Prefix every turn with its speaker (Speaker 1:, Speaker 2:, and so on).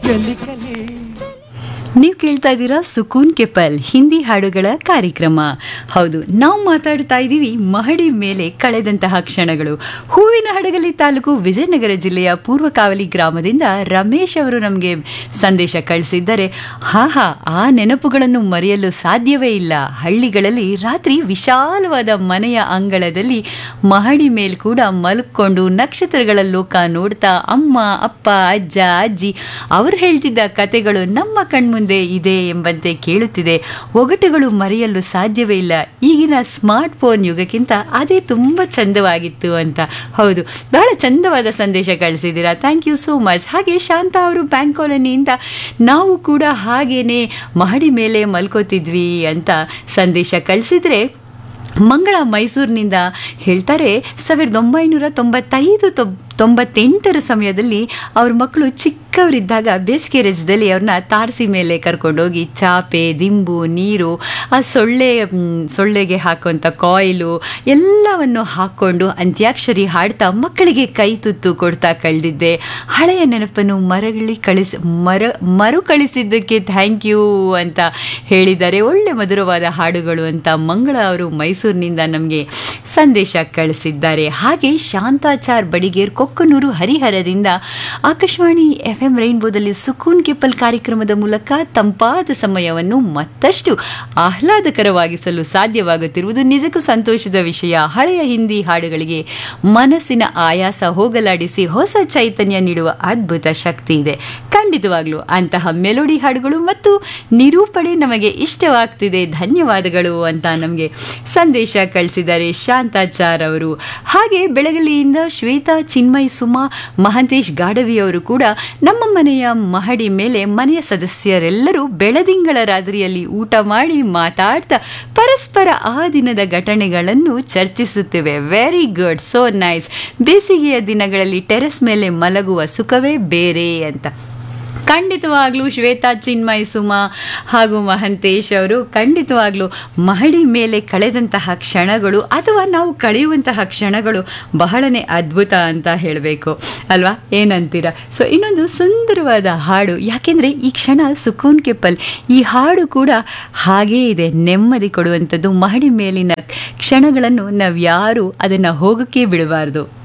Speaker 1: ನೀವು ಕೇಳ್ತಾ ಇದ್ದೀರಾ ಸುಕೂನ್ ಕೆಪಲ್ ಹಿಂದಿ ಹಾಡುಗಳ ಕಾರ್ಯಕ್ರಮ ಹೌದು ನಾವು ಮಾತಾಡ್ತಾ ಇದ್ದೀವಿ ಮಹಡಿ ಮೇಲೆ ಕಳೆದಂತಹ ಕ್ಷಣಗಳು ಹೂವಿನ ಹಡಗಲಿ ತಾಲೂಕು ವಿಜಯನಗರ ಜಿಲ್ಲೆಯ ಪೂರ್ವಕಾವಲಿ ಗ್ರಾಮದಿಂದ ರಮೇಶ್ ಅವರು ನಮಗೆ ಸಂದೇಶ ಕಳಿಸಿದ್ದಾರೆ ಹಾ ಹಾ ಆ ನೆನಪುಗಳನ್ನು ಮರೆಯಲು ಸಾಧ್ಯವೇ ಇಲ್ಲ ಹಳ್ಳಿಗಳಲ್ಲಿ ರಾತ್ರಿ ವಿಶಾಲವಾದ ಮನೆಯ ಅಂಗಳದಲ್ಲಿ ಮಹಡಿ ಮೇಲೆ ಕೂಡ ಮಲ್ಕೊಂಡು ನಕ್ಷತ್ರಗಳ ಲೋಕ ನೋಡ್ತಾ ಅಮ್ಮ ಅಪ್ಪ ಅಜ್ಜ ಅಜ್ಜಿ ಅವರು ಹೇಳ್ತಿದ್ದ ಕತೆಗಳು ನಮ್ಮ ಕಣ್ಮುಂದೆ ಇದೆ ಎಂಬಂತೆ ಕೇಳುತ್ತಿದೆ ಒಗಟುಗಳು ಮರೆಯಲು ಸಾಧ್ಯವೇ ಇಲ್ಲ ಈಗಿನ ಸ್ಮಾರ್ಟ್ ಫೋನ್ ಯುಗಕ್ಕಿಂತ ಅದೇ ತುಂಬ ಚಂದವಾಗಿತ್ತು ಅಂತ ಹೌದು ಬಹಳ ಚಂದವಾದ ಸಂದೇಶ ಕಳಿಸಿದ್ದೀರಾ ಥ್ಯಾಂಕ್ ಯು ಸೋ ಮಚ್ ಹಾಗೆ ಶಾಂತ ಅವರು ಬ್ಯಾಂಕ್ ಕಾಲೋನಿಯಿಂದ ನಾವು ಕೂಡ ಹಾಗೇನೆ ಮಹಡಿ ಮೇಲೆ ಮಲ್ಕೋತಿದ್ವಿ ಅಂತ ಸಂದೇಶ ಕಳಿಸಿದ್ರೆ ಮಂಗಳ ಮೈಸೂರಿನಿಂದ ಹೇಳ್ತಾರೆ ಸಾವಿರದ ಒಂಬೈನೂರ ತೊಂಬತ್ತೈದು ತೊಂಬ ತೊಂಬತ್ತೆಂಟರ ಸಮಯದಲ್ಲಿ ಅವ್ರ ಮಕ್ಕಳು ಚಿಕ್ಕವರಿದ್ದಾಗ ಬೇಸಿಗೆ ರಜದಲ್ಲಿ ಅವ್ರನ್ನ ತಾರಸಿ ಮೇಲೆ ಕರ್ಕೊಂಡೋಗಿ ಚಾಪೆ ದಿಂಬು ನೀರು ಆ ಸೊಳ್ಳೆ ಮ್, ಸೊಳ್ಳೆಗೆ ಹಾಕುವಂಥ ಕಾಯಿಲು ಎಲ್ಲವನ್ನು ಹಾಕ್ಕೊಂಡು ಅಂತ್ಯಾಕ್ಷರಿ ಹಾಡ್ತಾ ಮಕ್ಕಳಿಗೆ ಕೈ ತುತ್ತು ಕೊಡ್ತಾ ಕಳೆದಿದ್ದೆ ಹಳೆಯ ನೆನಪನ್ನು ಮರಳಿ ಕಳಿಸ್ ಮರ ಮರು ಕಳಿಸಿದ್ದಕ್ಕೆ ಥ್ಯಾಂಕ್ ಯು ಅಂತ ಹೇಳಿದ್ದಾರೆ ಒಳ್ಳೆ ಮಧುರವಾದ ಹಾಡುಗಳು ಅಂತ ಮಂಗಳ ಅವರು ಮೈಸೂರಿನಿಂದ ನಮಗೆ ಸಂದೇಶ ಕಳಿಸಿದ್ದಾರೆ ಹಾಗೆ ಶಾಂತಾಚಾರ್ ಬಡಿಗೇರ್ ಕೊಕ್ಕನೂರು ಹರಿಹರದಿಂದ ಆಕಾಶವಾಣಿ ಎಫ್ ಎಂ ರೈನ್ಬೋದಲ್ಲಿ ಸುಕೂನ್ ಕೆಪ್ಪಲ್ ಕಾರ್ಯಕ್ರಮದ ಮೂಲಕ ತಂಪಾದ ಸಮಯವನ್ನು ಮತ್ತಷ್ಟು ಆಹ್ಲಾದಕರವಾಗಿಸಲು ಸಾಧ್ಯವಾಗುತ್ತಿರುವುದು ನಿಜಕ್ಕೂ ಸಂತೋಷದ ವಿಷಯ ಹಳೆಯ ಹಿಂದಿ ಹಾಡುಗಳಿಗೆ ಮನಸ್ಸಿನ ಆಯಾಸ ಹೋಗಲಾಡಿಸಿ ಹೊಸ ಚೈತನ್ಯ ನೀಡುವ ಅದ್ಭುತ ಶಕ್ತಿ ಇದೆ ಖಂಡಿತವಾಗ್ಲೂ ಅಂತಹ ಮೆಲೋಡಿ ಹಾಡುಗಳು ಮತ್ತು ನಿರೂಪಣೆ ನಮಗೆ ಇಷ್ಟವಾಗ್ತಿದೆ ಧನ್ಯವಾದಗಳು ಅಂತ ನಮಗೆ ಸಂದೇಶ ಕಳಿಸಿದ್ದಾರೆ ಶಾಂತಾಚಾರ್ ಅವರು ಹಾಗೆ ಬೆಳಗಲಿಯಿಂದ ಶ್ವೇತಾ ಚಿನ್ಮಯ್ ಸುಮಾ ಮಹಂತೇಶ್ ಗಾಡವಿ ಅವರು ಕೂಡ ನಮ್ಮ ಮನೆಯ ಮಹಡಿ ಮೇಲೆ ಮನೆಯ ಸದಸ್ಯರೆಲ್ಲರೂ ಬೆಳದಿಂಗಳ ರಾತ್ರಿಯಲ್ಲಿ ಊಟ ಮಾಡಿ ಮಾತಾಡ್ತಾ ಪರಸ್ಪರ ಆ ದಿನದ ಘಟನೆಗಳನ್ನು ಚರ್ಚಿಸುತ್ತೇವೆ ವೆರಿ ಗುಡ್ ಸೋ ನೈಸ್ ಬೇಸಿಗೆಯ ದಿನಗಳಲ್ಲಿ ಟೆರೆಸ್ ಮೇಲೆ ಮಲಗುವ ಸುಖವೇ ಬೇರೆ ಅಂತ ಖಂಡಿತವಾಗ್ಲೂ ಶ್ವೇತಾ ಚಿನ್ಮಯ್ ಸುಮಾ ಹಾಗೂ ಮಹಂತೇಶ್ ಅವರು ಖಂಡಿತವಾಗ್ಲೂ ಮಹಡಿ ಮೇಲೆ ಕಳೆದಂತಹ ಕ್ಷಣಗಳು ಅಥವಾ ನಾವು ಕಳೆಯುವಂತಹ ಕ್ಷಣಗಳು ಬಹಳನೇ ಅದ್ಭುತ ಅಂತ ಹೇಳಬೇಕು ಅಲ್ವಾ ಏನಂತೀರ ಸೊ ಇನ್ನೊಂದು ಸುಂದರವಾದ ಹಾಡು ಯಾಕೆಂದರೆ ಈ ಕ್ಷಣ ಸುಕೂನ್ ಕೆಪ್ಪಲ್ ಈ ಹಾಡು ಕೂಡ ಹಾಗೇ ಇದೆ ನೆಮ್ಮದಿ ಕೊಡುವಂಥದ್ದು ಮಹಡಿ ಮೇಲಿನ ಕ್ಷಣಗಳನ್ನು ನಾವು ಯಾರು ಅದನ್ನು ಹೋಗೋಕ್ಕೆ ಬಿಡಬಾರ್ದು